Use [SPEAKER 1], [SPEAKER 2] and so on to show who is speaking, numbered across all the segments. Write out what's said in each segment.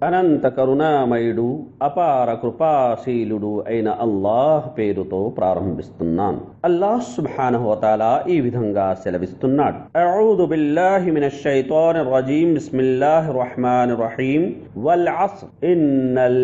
[SPEAKER 1] అనంత కరుణామయుడు అపార కృపాశీలుడు అయిన అల్లాహ్ పేరుతో ప్రారంభిస్తున్నాను అల్లాహ్ సుబ్హానహు వతాలా ఈ విధంగా సెలవిస్తున్నాడు అఊదు బిల్లాహి మినష్ షైతానిర్ రజీం బిస్మిల్లాహిర్ రహ్మానిర్ రహీం వల్ అస్ర్ ఇన్నల్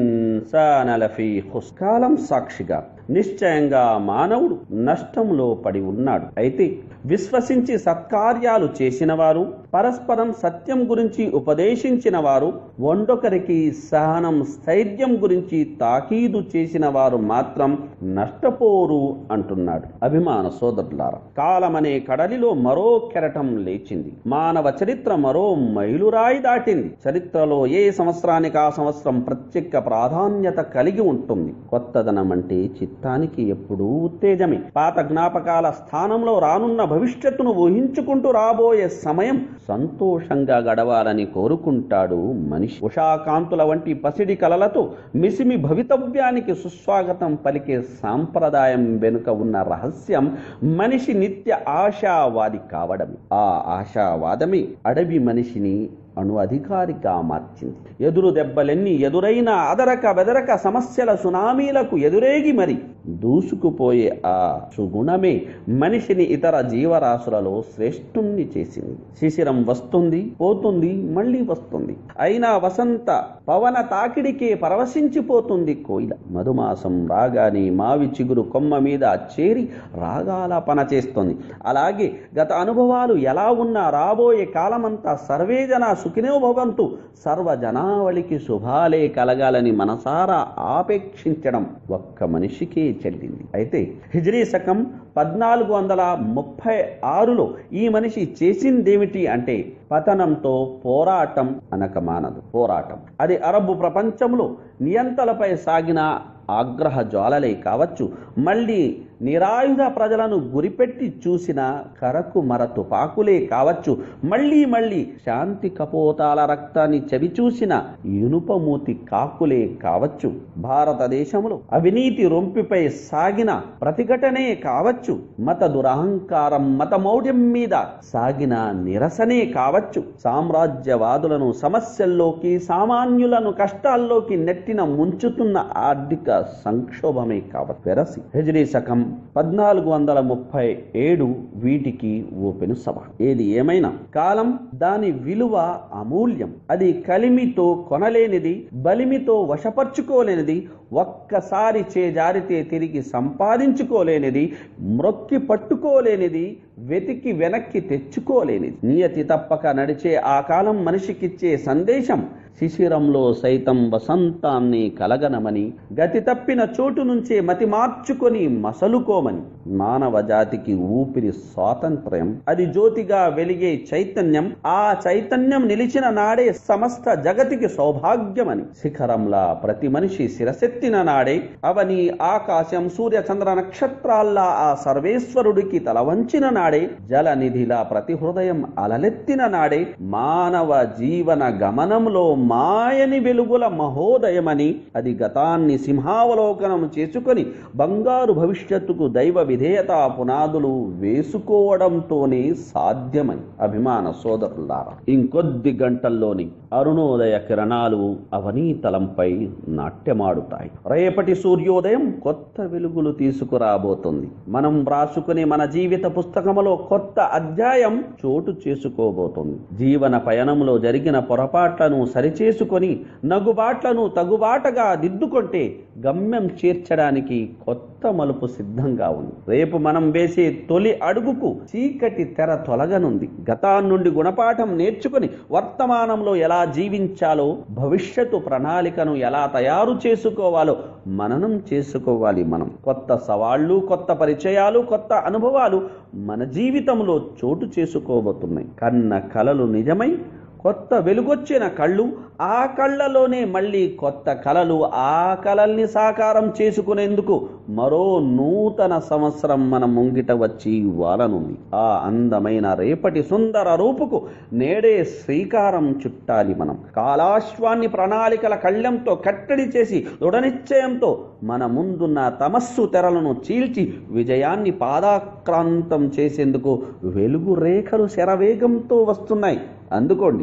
[SPEAKER 1] ఇన్సాన లఫీ ఖుస్ కాలం సాక్షిగా నిశ్చయంగా మానవుడు నష్టంలో పడి ఉన్నాడు అయితే విశ్వసించి సత్కార్యాలు చేసిన వారు పరస్పరం సత్యం గురించి ఉపదేశించిన వారు వండొకరికి సహనం స్థైర్యం గురించి తాకీదు చేసిన వారు మాత్రం నష్టపోరు అంటున్నాడు అభిమాన సోదరులారా కాలమనే కడలిలో మరో కెరటం లేచింది మానవ చరిత్ర మరో మైలురాయి దాటింది చరిత్రలో ఏ సంవత్సరానికి ఆ సంవత్సరం ప్రత్యేక ప్రాధాన్యత కలిగి ఉంటుంది కొత్తదనం అంటే చిత్తానికి ఎప్పుడూ ఉత్తేజమే పాత జ్ఞాపకాల స్థానంలో రానున్న భవిష్యత్తును ఊహించుకుంటూ రాబోయే సమయం సంతోషంగా గడవాలని కోరుకుంటాడు మనిషి ఉషాకాంతుల వంటి పసిడి కలలతో మిసిమి భవితవ్యానికి సుస్వాగతం పలికే సాంప్రదాయం వెనుక ఉన్న రహస్యం మనిషి నిత్య ఆశావాది కావడమే ఆ ఆశావాదమే అడవి మనిషిని అణు అధికారిగా మార్చింది ఎదురు దెబ్బలెన్ని ఎదురైన అదరక బెదరక సమస్యల సునామీలకు ఎదురేగి మరి దూసుకుపోయే ఆ సుగుణమే మనిషిని ఇతర జీవరాశులలో శ్రేష్ఠుణ్ణి చేసింది శిశిరం వస్తుంది పోతుంది మళ్ళీ వస్తుంది అయినా వసంత పవన తాకిడికే పరవశించిపోతుంది కోయిల మధుమాసం రాగానే మావి చిగురు కొమ్మ మీద చేరి రాగాలాపన చేస్తుంది అలాగే గత అనుభవాలు ఎలా ఉన్నా రాబోయే కాలమంతా సర్వేజన సుఖినో భవంతు సర్వజనావళికి శుభాలే కలగాలని మనసారా ఆపేక్షించడం ఒక్క మనిషికే చెల్లింది అయితే హిజ్రీ శకం పద్నాలుగు వందల ముప్పై ఆరులో ఈ మనిషి చేసిందేమిటి అంటే పతనంతో పోరాటం అనక మానదు పోరాటం అది అరబు ప్రపంచంలో నియంతలపై సాగిన ఆగ్రహ జ్వాలలే కావచ్చు మళ్ళీ నిరాయుధ ప్రజలను గురిపెట్టి చూసిన కరకు మర తుపాకులే కావచ్చు మళ్ళీ మళ్ళీ శాంతి కపోతాల రక్తాన్ని చవిచూసిన ఇనుపమూతి కాకులే కావచ్చు భారతదేశంలో అవినీతి రొంపిపై సాగిన ప్రతిఘటనే కావచ్చు మత దురహంకారం మత మౌఢ్యం మీద సాగిన నిరసనే కావచ్చు సామ్రాజ్యవాదులను సమస్యల్లోకి సామాన్యులను కష్టాల్లోకి నెట్టిన ముంచుతున్న ఆర్థిక సంక్షోభమే కావచ్చు వెరసి హెజ్రీ శకం పద్నాలుగు వందల ముప్పై ఏడు వీటికి ఓపెను సభ ఏది ఏమైనా కాలం దాని విలువ అమూల్యం అది కలిమితో కొనలేనిది బలిమితో వశపరుచుకోలేనిది ఒక్కసారి చేజారితే తిరిగి సంపాదించుకోలేనిది మ్రొక్కి పట్టుకోలేనిది వెతికి వెనక్కి తెచ్చుకోలేనిది నియతి తప్పక నడిచే ఆ కాలం మనిషికిచ్చే సందేశం శిశిరంలో సైతం వసంతాన్ని కలగనమని గతి తప్పిన చోటు నుంచే మతి మార్చుకొని మసలుకోమని మానవ జాతికి ఊపిరి స్వాతంత్ర్యం అది జ్యోతిగా వెలిగే చైతన్యం ఆ చైతన్యం నిలిచిన నాడే సమస్త జగతికి సౌభాగ్యమని శిఖరంలా ప్రతి మనిషి శిరసెత్తిన నాడే అవని ఆకాశం సూర్య చంద్ర నక్షత్రాల్లా ఆ సర్వేశ్వరుడికి తలవంచిన నాడే జలనిధిలా ప్రతి హృదయం అలలెత్తిన నాడే మానవ జీవన గమనంలో మాయని వెలుగుల మహోదయమని అది గతాన్ని సింహావలోకనం చేసుకొని బంగారు భవిష్యత్తుకు దైవ విధేయత పునాదులు వేసుకోవడంతోనే సాధ్యమని అభిమాన సోదరులారా ఇంకొద్ది గంటల్లోని అరుణోదయ కిరణాలు అవనీతలంపై నాట్యమాడుతాయి రేపటి సూర్యోదయం కొత్త వెలుగులు తీసుకురాబోతుంది మనం వ్రాసుకునే మన జీవిత పుస్తకములో కొత్త అధ్యాయం చోటు చేసుకోబోతుంది జీవన పయనంలో జరిగిన పొరపాట్లను సరిచేసుకొని నగుబాట్లను తగుబాటగా దిద్దుకుంటే గమ్యం చేర్చడానికి కొత్త మలుపు సిద్ధంగా ఉంది రేపు మనం వేసే తొలి అడుగుకు చీకటి తెర తొలగనుంది గతాన్నుండి గుణపాఠం నేర్చుకుని వర్తమానంలో ఎలా జీవించాలో భవిష్యత్తు ప్రణాళికను ఎలా తయారు చేసుకోవాలో మననం చేసుకోవాలి మనం కొత్త సవాళ్లు కొత్త పరిచయాలు కొత్త అనుభవాలు మన జీవితంలో చోటు చేసుకోబోతున్నాయి కన్న కలలు నిజమై కొత్త వెలుగొచ్చిన కళ్ళు ఆ కళ్ళలోనే మళ్ళీ కొత్త కలలు ఆ కలల్ని సాకారం చేసుకునేందుకు మరో నూతన సంవత్సరం మన ముంగిట వచ్చి వాలనుంది ఆ అందమైన రేపటి సుందర రూపుకు నేడే శ్రీకారం చుట్టాలి మనం కాలాశ్వాన్ని ప్రణాళికల కళ్ళెంతో కట్టడి చేసి దృఢనిశ్చయంతో మన ముందున్న తమస్సు తెరలను చీల్చి విజయాన్ని పాదాక్రాంతం చేసేందుకు వెలుగు రేఖలు శరవేగంతో వస్తున్నాయి అందుకోండి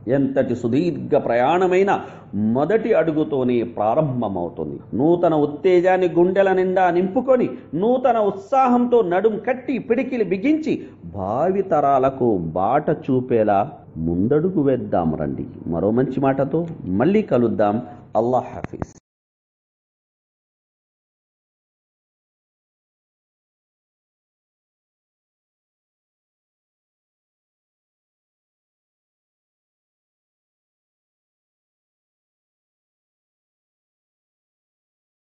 [SPEAKER 1] ఎంతటి సుదీర్ఘ ప్రయాణమైన మొదటి అడుగుతోనే ప్రారంభమవుతుంది నూతన ఉత్తేజాన్ని గుండెల నిండా నింపుకొని నూతన ఉత్సాహంతో నడుం కట్టి పిడికిలి బిగించి భావి తరాలకు బాట చూపేలా ముందడుగు వేద్దాం రండి మరో మంచి మాటతో మళ్ళీ కలుద్దాం అల్లాహ్ హఫీజ్